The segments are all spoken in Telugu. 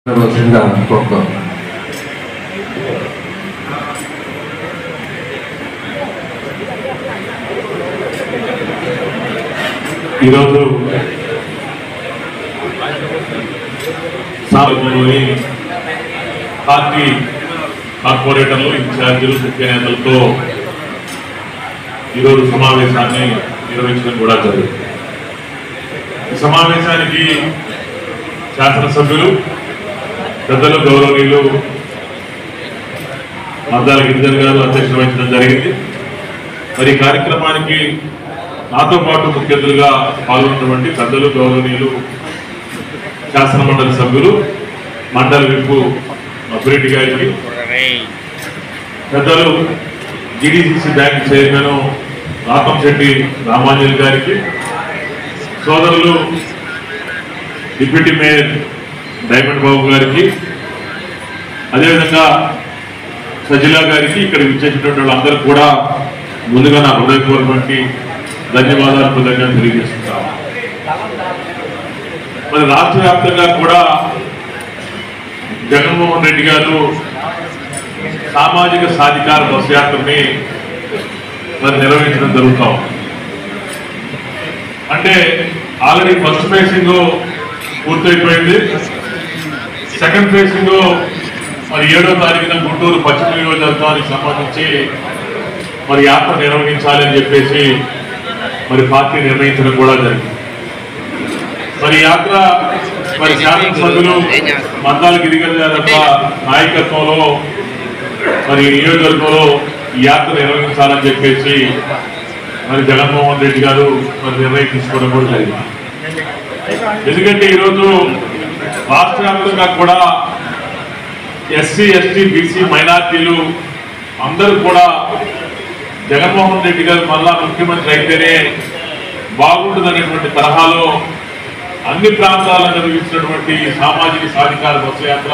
వచ్చిందా కోరుతాం ఈరోజు సాగులోని పార్టీ కార్పొరేటర్లు ఇన్ఛార్జీలు ముఖ్య నేతలతో ఈరోజు సమావేశాన్ని నిర్వహించడం కూడా జరిగింది ఈ సమావేశానికి శాసనసభ్యులు పెద్దలు గౌరవనీయులు మద్దాల గిరిజన్ గారు అధ్యక్షత వహించడం జరిగింది మరి ఈ కార్యక్రమానికి నాతో పాటు ముఖ్య అతిథులుగా పాల్గొన్నటువంటి పెద్దలు గౌరవనీయులు శాసన మండలి సభ్యులు మండలి విప్పు అభిరెడ్డి గారికి పెద్దలు GDCC bank chairman Rakamsetti Ramanjali గారికి సోదరులు డిప్యూటీ మేయర్ డైమండ్ బాబు గారికి అదేవిధంగా సజిలా గారికి ఇక్కడ విచ్చేసినటువంటి వాళ్ళందరూ కూడా ముందుగా నా హృదయపూర్వకమైన ధన్యవాదాలు కృతజ్ఞతలు తెలియజేస్తున్నాను మరి రాష్ట్ర వ్యాప్తంగా కూడా జగన్మోహన్ రెడ్డి గారు సామాజిక సాధికార బస్ యాత్రని మరి నిర్వహించడం జరుగుతాం అంటే ఆల్రెడీ ఫస్ట్ ఫేసింగ్ పూర్తయిపోయింది సెకండ్ ఫేసింగ్ మరి ఏడో తారీఖున గుంటూరు పశ్చిమ నియోజకవర్గానికి సంబంధించి మరి యాత్ర నిర్వహించాలి అని చెప్పేసి మరి పార్టీ నిర్ణయించడం కూడా జరిగింది మరి యాత్ర మరి శాసనసభ్యులు మందాల గిరిగల యొక్క నాయకత్వంలో మరి ఈ నియోజకవర్గంలో ఈ యాత్ర నిర్వహించాలని చెప్పేసి మరి జగన్మోహన్ రెడ్డి గారు మరి నిర్ణయం తీసుకోవడం కూడా జరిగింది ఎందుకంటే ఈరోజు రాష్ట్ర వ్యాప్తంగా కూడా ఎస్సీ ఎస్టీ బీసీ మైనార్టీలు అందరూ కూడా జగన్మోహన్ రెడ్డి గారు మళ్ళా ముఖ్యమంత్రి అయితేనే బాగుంటుందనేటువంటి తరహాలో అన్ని ప్రాంతాల్లో నిర్వహించినటువంటి ఈ సామాజిక సాధికార బస్సు యాత్ర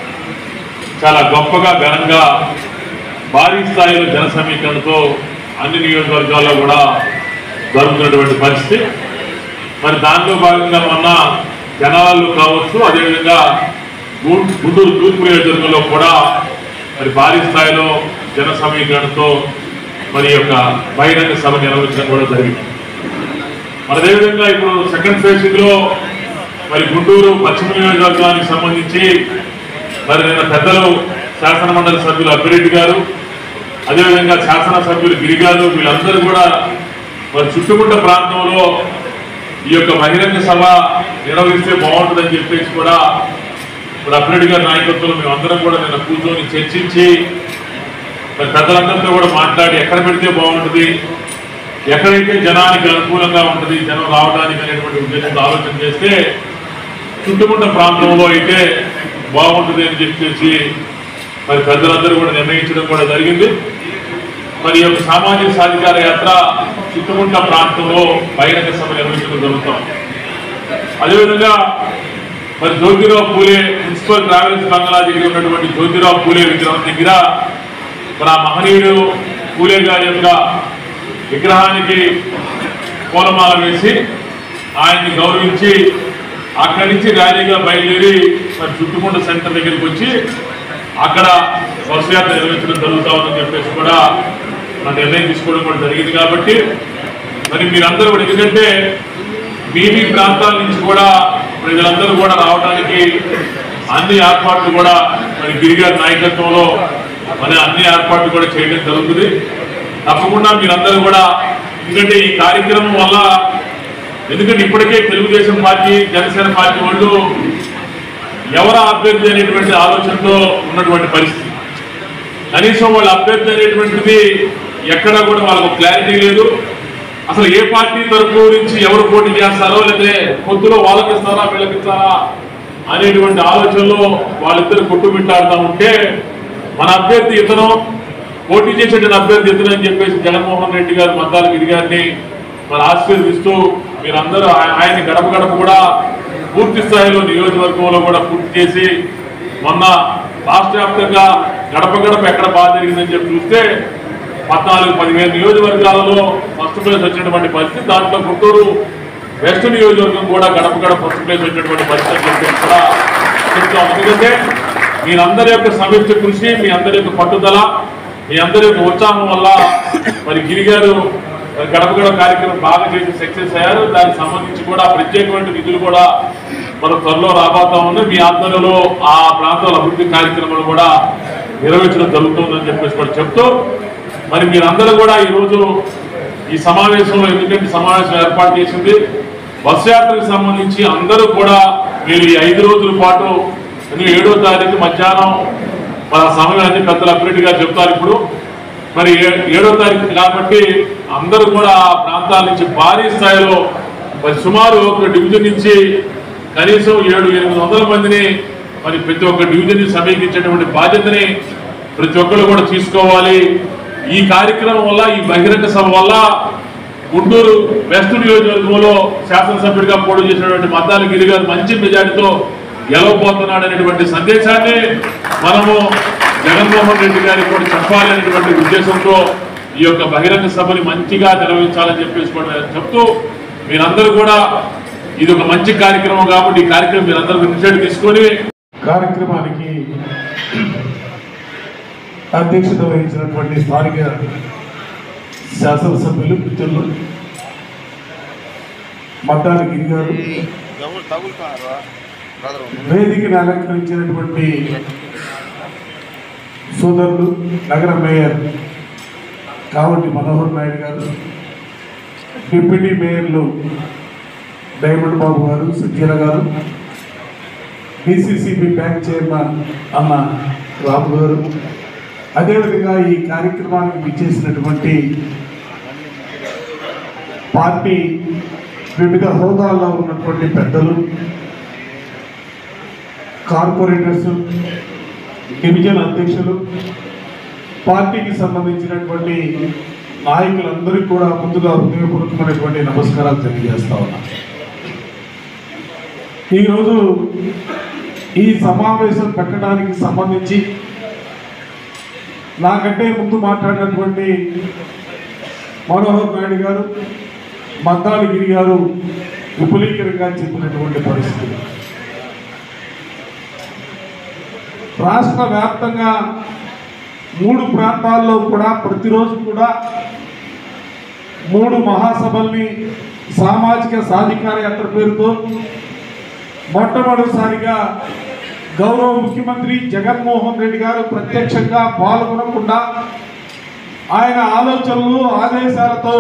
చాలా గొప్పగా ఘనంగా భారీ స్థాయిలో జన సమీకరణతో అన్ని నియోజకవర్గాల్లో కూడా జరుగుతున్నటువంటి పరిస్థితి మరి దాంట్లో భాగంగా మొన్న జనాలు కావచ్చు అదేవిధంగా గు- గుంటూరు తూర్పు నియోజకవర్గంలో కూడా మరి భారీ స్థాయిలో జన సమీకరణతో మరి ఈ యొక్క బహిరంగ సభ నిర్వహించడం కూడా జరిగింది మరి అదేవిధంగా ఇప్పుడు సెకండ్ ఫేజింగ్ లో మరి గుంటూరు పశ్చిమ నియోజకవర్గానికి సంబంధించి మరి నిన్న పెద్దలు శాసన మండలి సభ్యులు అభిరెడ్డి గారు అదేవిధంగా శాసన సభ్యులు గిరిగారు వీళ్ళందరూ కూడా మరి చుట్టుముట్ట ప్రాంతంలో ఈ యొక్క బహిరంగ సభ నిర్వహిస్తే బాగుంటుందని చెప్పేసి కూడా ఇప్పుడు అభిరెడ్డి గారి నాయకత్వంలో మేము అందరం కూడా నిన్న కూర్చొని చర్చించి మరి పెద్దలందరితో కూడా మాట్లాడి ఎక్కడ పెడితే బాగుంటుంది ఎక్కడైతే జనానికి అనుకూలంగా ఉంటుంది జనం రావడానికి అనేటువంటి ఉద్దేశంతో ఆలోచన చేస్తే చుట్టుముట్ట ప్రాంతంలో అయితే బాగుంటుంది అని చెప్పేసి మరి పెద్దలందరూ కూడా నిర్ణయించడం కూడా జరిగింది మరి ఈ యొక్క సామాజిక సాధికార యాత్ర చుట్టుముట్ట ప్రాంతంలో బహిరంగ సభ నిర్వహించడం జరుగుతాం అదేవిధంగా మరి జ్యోతిరావు పూలే మున్సిపల్ ట్రావెల్స్ బంగ్లా దగ్గర ఉన్నటువంటి జ్యోతిరావు పూలే విగ్రహం దగ్గర మన మహనీయుడు పూలే గారి యొక్క విగ్రహానికి పూలమాల వేసి ఆయన్ని గౌరవించి అక్కడి నుంచి ర్యాలీగా బయలుదేరి మరి చుట్టుకుంట సెంటర్ దగ్గరికి వచ్చి అక్కడ బస్సు యాత్ర నిర్వహించడం జరుగుతా ఉందని చెప్పేసి కూడా మన నిర్ణయం తీసుకోవడం కూడా జరిగింది కాబట్టి మరి మీరందరూ కూడా ఎందుకంటే మీ మీ ప్రాంతాల నుంచి కూడా ప్రజలందరూ కూడా రావడానికి అన్ని ఏర్పాట్లు కూడా మరి గిరిగారి నాయకత్వంలో మరి అన్ని ఏర్పాట్లు కూడా చేయడం జరుగుతుంది తప్పకుండా మీరందరూ కూడా ఎందుకంటే ఈ కార్యక్రమం వల్ల ఎందుకంటే ఇప్పటికే తెలుగుదేశం పార్టీ జనసేన పార్టీ వాళ్ళు ఎవరు అభ్యర్థి అనేటువంటి ఆలోచనతో ఉన్నటువంటి పరిస్థితి కనీసం వాళ్ళ అభ్యర్థి అనేటువంటిది ఎక్కడా కూడా వాళ్ళకు క్లారిటీ లేదు అసలు ఏ పార్టీ తరపు నుంచి ఎవరు పోటీ చేస్తారో లేకపోతే పొద్దులో వాళ్ళకి ఇస్తారా వీళ్ళకి ఇస్తారా అనేటువంటి ఆలోచనలో వాళ్ళిద్దరు కొట్టుమిట్టాడుతూ ఉంటే మన అభ్యర్థి ఇతను పోటీ చేసేటువంటి అభ్యర్థి ఇతను అని చెప్పేసి జగన్మోహన్ రెడ్డి గారు మద్దాల గిరి గారిని మరి ఆశీర్వదిస్తూ మీరందరూ ఆయ- ఆయన గడప గడప కూడా పూర్తి స్థాయిలో నియోజకవర్గంలో కూడా పూర్తి చేసి మొన్న రాష్ట్ర వ్యాప్తంగా గడప గడప ఎక్కడ బాగా జరిగిందని చెప్పి చూస్తే పద్నాలుగు పదిహేను నియోజకవర్గాలలో ఫస్ట్ ప్లేస్ వచ్చినటువంటి పరిస్థితి దాంట్లో గుంటూరు వెస్ట్ నియోజకవర్గం కూడా గడప గడప ఫస్ట్ ప్లేస్ వచ్చినటువంటి పరిస్థితి అని చెప్పేసి కూడా చెప్తాం ఎందుకంటే మీరందరి యొక్క సంయుక్త కృషి మీ అందరి యొక్క పట్టుదల మీ అందరి యొక్క ఉత్సాహం వల్ల మరి గిరి గారు గడప గడప కార్యక్రమం బాగా చేసి సక్సెస్ అయ్యారు దానికి సంబంధించి కూడా ప్రత్యేకమైన నిధులు కూడా మనం త్వరలో రాబోతా ఉంది మీ ఆధ్వర్యంలో ఆ ప్రాంతాల అభివృద్ధి కార్యక్రమాలు కూడా నిర్వహించడం జరుగుతుందని చెప్పేసి కూడా చెప్తూ మరి మీరందరూ కూడా ఈరోజు ఈ సమావేశంలో ఎందుకంటే సమావేశం ఏర్పాటు చేసింది బస్ యాత్రకు సంబంధించి అందరూ కూడా మీరు ఈ ఐదు రోజుల పాటు ఎందుకంటే ఏడో తారీఖు మధ్యాహ్నం మన సమయాన్ని పెద్దలు అభివృద్ధి గారు చెప్తారు ఇప్పుడు మరి ఏ- ఏడో తారీఖు కాబట్టి అందరూ కూడా ఆ ప్రాంతాల నుంచి భారీ స్థాయిలో మరి సుమారు ఒక డివిజన్ నుంచి కనీసం ఏడు ఎనిమిది వందల మందిని మరి ప్రతి ఒక్క డివిజన్ ని సమీక్షించేటువంటి బాధ్యతని ప్రతి ఒక్కరు కూడా తీసుకోవాలి ఈ కార్యక్రమం వల్ల ఈ బహిరంగ సభ వల్ల గుంటూరు వెస్ట్ నియోజకవర్గంలో శాసనసభ్యుడిగా పోటీ చేసినటువంటి మద్దాల గిరి గారు మంచి మెజార్టీతో గెలవబోతున్నాడు అనేటువంటి సందేశాన్ని మనము జగన్మోహన్ రెడ్డి గారికి కూడా చెప్పాలనేటువంటి ఉద్దేశంతో ఈ యొక్క బహిరంగ సభని మంచిగా నిర్వహించాలని చెప్పేసి కూడా చెప్తూ మీరందరూ కూడా ఇది ఒక మంచి కార్యక్రమం కాబట్టి ఈ కార్యక్రమం మీరందరూ ఇనిషియేటివ్ తీసుకొని కార్యక్రమానికి అధ్యక్షత వహించినటువంటి స్థానిక శాసనసభ్యులు మిత్రులు మద్దాలి గిరి గారు వేదికను అలంకరించినటువంటి సోదరులు నగర మేయర్ కావటి మనోహర్ నాయుడు గారు డిప్యూటీ మేయర్లు డైమండ్ బాబు గారు సుజీల గారు డిసిసిబి బ్యాంక్ చైర్మన్ అన్న రాము గారు అదేవిధంగా ఈ కార్యక్రమానికి విచ్చేసినటువంటి పార్టీ వివిధ హోదాల్లో ఉన్నటువంటి పెద్దలు కార్పొరేటర్స్ డివిజన్ అధ్యక్షులు పార్టీకి సంబంధించినటువంటి నాయకులందరికీ కూడా ముందుగా హృదయపూర్వకమైనటువంటి నమస్కారాలు తెలియజేస్తా ఉన్నా ఈరోజు ఈ సమావేశం పెట్టడానికి సంబంధించి నాకంటే ముందు మాట్లాడినటువంటి మనోహర్ నాయుడు గారు మద్దాలి గిరి గారు విపులీకరంగా చెప్పినటువంటి పరిస్థితి రాష్ట్ర వ్యాప్తంగా మూడు ప్రాంతాల్లో కూడా ప్రతిరోజు కూడా మూడు మహాసభల్ని సామాజిక సాధికార యాత్ర పేరుతో మొట్టమొదటిసారిగా గౌరవ ముఖ్యమంత్రి జగన్మోహన్ రెడ్డి గారు ప్రత్యక్షంగా పాల్గొనకుండా ఆయన ఆలోచనలు ఆదేశాలతో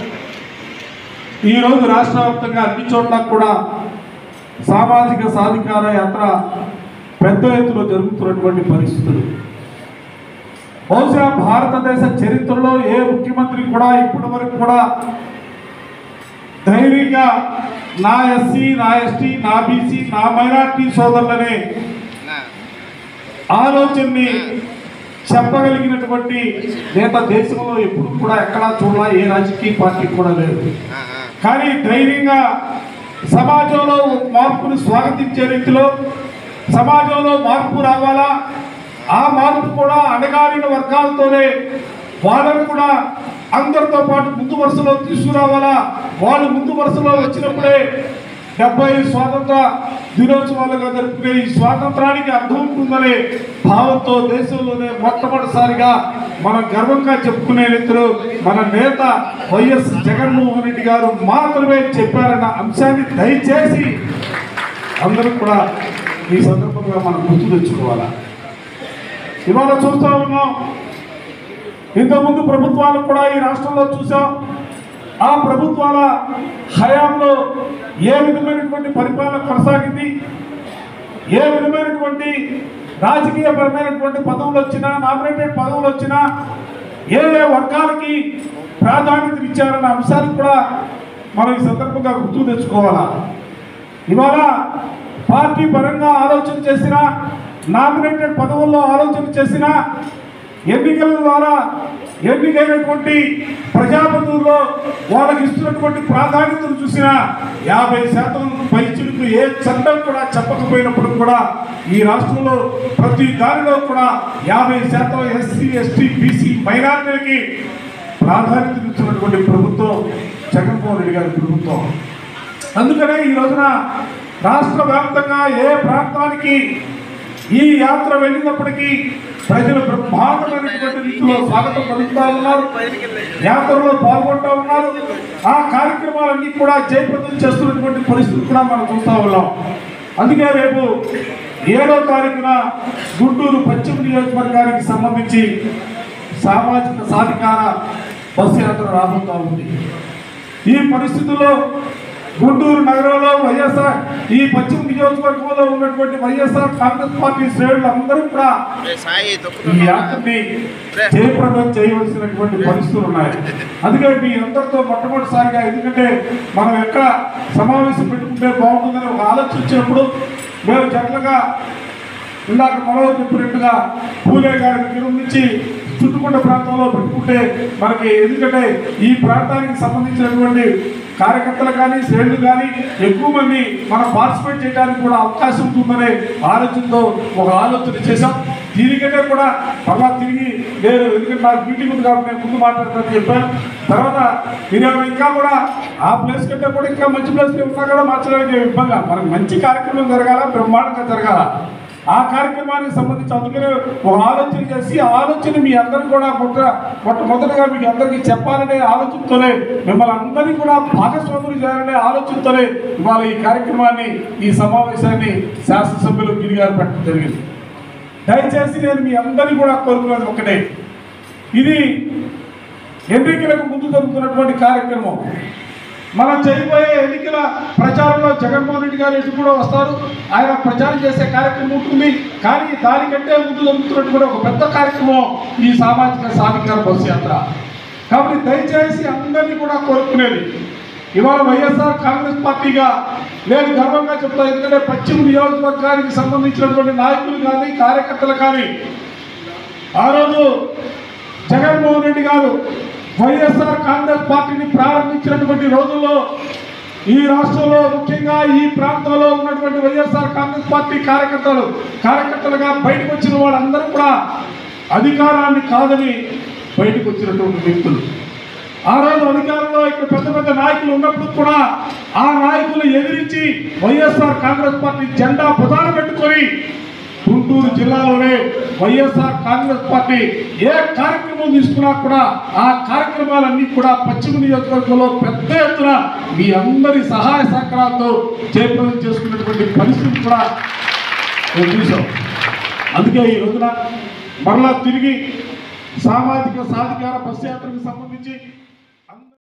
ఈరోజు రాష్ట్ర వ్యాప్తంగా అన్ని చోట్ల కూడా సామాజిక సాధికార యాత్ర పెద్ద ఎత్తున జరుగుతున్నటువంటి పరిస్థితులు బహుశా భారతదేశ చరిత్రలో ఏ ముఖ్యమంత్రి కూడా ఇప్పటి వరకు కూడా ధైర్యంగా నా ఎస్సీ నా ఎస్టీ నా బీసీ నా మైనార్టీ సోదరులనే ఆలోచనని చెప్పగలిగినటువంటి నేత దేశంలో ఎప్పుడు కూడా ఎక్కడా చూడాల ఏ రాజకీయ పార్టీ కూడా లేదు కానీ ధైర్యంగా సమాజంలో మార్పును స్వాగతించే రీతిలో సమాజంలో మార్పు రావాలా ఆ మార్పు కూడా అణగారిన వర్గాలతోనే వాళ్ళను కూడా అందరితో పాటు ముందు వరుసలో తీసుకురావాలా వాళ్ళు ముందు వరుసలో వచ్చినప్పుడే డెబ్బై స్వాతంత్ర దినోత్సవాలుగా జరుపుకునే ఈ స్వాతంత్రానికి అర్థం ఉంటుందనే భావంతో దేశంలోనే మొట్టమొదటిసారిగా మనం గర్వంగా చెప్పుకునే రీతిలో మన నేత వైఎస్ జగన్మోహన్ రెడ్డి గారు మాత్రమే చెప్పారన్న అంశాన్ని దయచేసి అందరూ కూడా ఈ సందర్భంగా మనం గుర్తు తెచ్చుకోవాలా ఇవాళ చూస్తూ ఉన్నాం ఇంతకుముందు ప్రభుత్వాలు కూడా ఈ రాష్ట్రంలో చూసాం ఆ ప్రభుత్వాల హయాంలో ఏ విధమైనటువంటి పరిపాలన కొనసాగింది ఏ విధమైనటువంటి రాజకీయపరమైనటువంటి పదవులు వచ్చినా నామినేటెడ్ పదవులు వచ్చినా ఏ ఏ వర్గాలకి ప్రాధాన్యత ఇచ్చారన్న అంశాలు కూడా మనం ఈ సందర్భంగా గుర్తు తెచ్చుకోవాలా ఇవాళ పార్టీ పరంగా ఆలోచన చేసిన నామినేటెడ్ పదవుల్లో ఆలోచన చేసిన ఎన్నికల ద్వారా ఎన్నికైనటువంటి ప్రజాప్రతినిధుల్లో వాళ్ళకి ఇస్తున్నటువంటి ప్రాధాన్యతను చూసిన యాభై శాతం పైచులకు ఏ చట్టం కూడా చెప్పకపోయినప్పుడు కూడా ఈ రాష్ట్రంలో ప్రతి దానిలో కూడా యాభై శాతం ఎస్సీ ఎస్టీ బీసీ మైనార్టీలకి ప్రాధాన్యత ఇస్తున్నటువంటి ప్రభుత్వం జగన్మోహన్ రెడ్డి గారి ప్రభుత్వం అందుకనే ఈ రోజున రాష్ట్ర వ్యాప్తంగా ఏ ప్రాంతానికి ఈ యాత్ర వెళ్ళినప్పటికీ ప్రజలు బ్రహ్మాండమైనటువంటి రీతిలో స్వాగతం పలుకుతా ఉన్నారు యాత్రలో పాల్గొంటూ ఉన్నారు ఆ కార్యక్రమాలన్నీ కూడా జయప్రదం చేస్తున్నటువంటి పరిస్థితి కూడా మనం చూస్తా ఉన్నాం అందుకే రేపు ఏడో తారీఖున గుంటూరు పశ్చిమ నియోజకవర్గానికి సంబంధించి సామాజిక సాధికార బస్సు యాత్ర రాబోతా ఉంది ఈ పరిస్థితుల్లో గుంటూరు నగరంలో వైఎస్ఆర్ ఈ పశ్చిమ నియోజకవర్గంలో ఉన్నటువంటి వైఎస్ఆర్ కాంగ్రెస్ పార్టీ శ్రేణులు అందరూ కూడా రే సాయి ఈ తొక్కుతున్నా యాత్రని జయప్రదం చేయవలసినటువంటి పరిస్థితులు ఉన్నాయి అందుకే మీ అందరితో మొట్టమొదటిసారిగా ఎందుకంటే మనం ఎక్కడ సమావేశం పెట్టుకుంటే బాగుంటుందని ఒక ఆలోచన వచ్చినప్పుడు మేము జట్లుగా ఇందాక మనలో చెప్పినట్టుగా పూలే గారి దగ్గర నుంచి చుట్టుకుంట ప్రాంతంలో పెట్టుకుంటే మనకి ఎందుకంటే ఈ ప్రాంతానికి సంబంధించినటువంటి కార్యకర్తలు కానీ శ్రేణులు కానీ ఎక్కువ మంది మనం పార్టిసిపేట్ చేయడానికి కూడా అవకాశం ఉంటుందనే ఆలోచనతో ఒక ఆలోచన చేశాం దీనికంటే కూడా మళ్ళా తిరిగి నేను ఎందుకంటే నాకు మీటింగ్ ఉంది కాబట్టి నేను ముందు మాట్లాడతానని చెప్పాను తర్వాత మీరు ఇంకా కూడా ఆ ప్లేస్ కంటే కూడా ఇంకా మంచి ప్లేస్ ఉన్నా కూడా మార్చడానికి ఇబ్బంది మనకు మంచి కార్యక్రమం జరగాల బ్రహ్మాండంగా జరగాల ఆ కార్యక్రమానికి సంబంధించి అందుకనే ఒక ఆలోచన చేసి ఆ ఆలోచన మీ అందరికీ కూడా మొట్ట మొట్టమొదటిగా మీకు అందరికీ చెప్పాలనే ఆలోచనతోనే మిమ్మల్ని అందరినీ కూడా భాగస్వాములు చేయాలనే ఆలోచనతోనే ఇవాళ ఈ కార్యక్రమాన్ని ఈ సమావేశాన్ని శాసనసభ్యులు గిరి గారు పెట్టడం జరిగింది దయచేసి నేను మీ అందరినీ కూడా కోరుకున్నది ఒకటే ఇది ఎన్నికలకు ముందు జరుగుతున్నటువంటి కార్యక్రమం మనం చేయబోయే ఎన్నికల ప్రచారంలో జగన్మోహన్ రెడ్డి గారు ఎటు కూడా వస్తారు ఆయన ప్రచారం చేసే కార్యక్రమం ఉంటుంది కానీ దానికంటే ముందు జరుగుతున్నటువంటి ఒక పెద్ద కార్యక్రమం ఈ సామాజిక సాధికార బస్సు యాత్ర కాబట్టి దయచేసి అందరినీ కూడా కోరుకునేది ఇవాళ వైఎస్ఆర్ కాంగ్రెస్ పార్టీగా నేను గర్వంగా చెప్తాను ఎందుకంటే పశ్చిమ నియోజకవర్గానికి సంబంధించినటువంటి నాయకులు కానీ కార్యకర్తలు కానీ ఆ రోజు జగన్మోహన్ రెడ్డి గారు వైఎస్ఆర్ కాంగ్రెస్ పార్టీని ప్రారంభించినటువంటి రోజుల్లో ఈ రాష్ట్రంలో ముఖ్యంగా ఈ ప్రాంతంలో ఉన్నటువంటి వైఎస్ఆర్ కాంగ్రెస్ పార్టీ కార్యకర్తలు కార్యకర్తలుగా బయటకు వచ్చిన వాళ్ళందరూ కూడా అధికారాన్ని కాదని బయటకు వచ్చినటువంటి వ్యక్తులు ఆ రోజు అధికారంలో ఇక్కడ పెద్ద పెద్ద నాయకులు ఉన్నప్పుడు కూడా ఆ నాయకులు ఎదిరించి వైఎస్ఆర్ కాంగ్రెస్ పార్టీ జెండా ప్రధాన పెట్టుకొని గుంటూరు జిల్లాలోనే వైఎస్ఆర్ కాంగ్రెస్ పార్టీ ఏ కార్యక్రమం తీసుకున్నా కూడా ఆ కార్యక్రమాలన్నీ కూడా పశ్చిమ నియోజకవర్గంలో పెద్ద ఎత్తున మీ అందరి సహాయ సహకారాలతో జయప్రదం చేసుకున్నటువంటి పరిస్థితి కూడా మేము చూసాం అందుకే ఈ రోజున మరలా తిరిగి సామాజిక సాధికార బస్ యాత్రకు సంబంధించి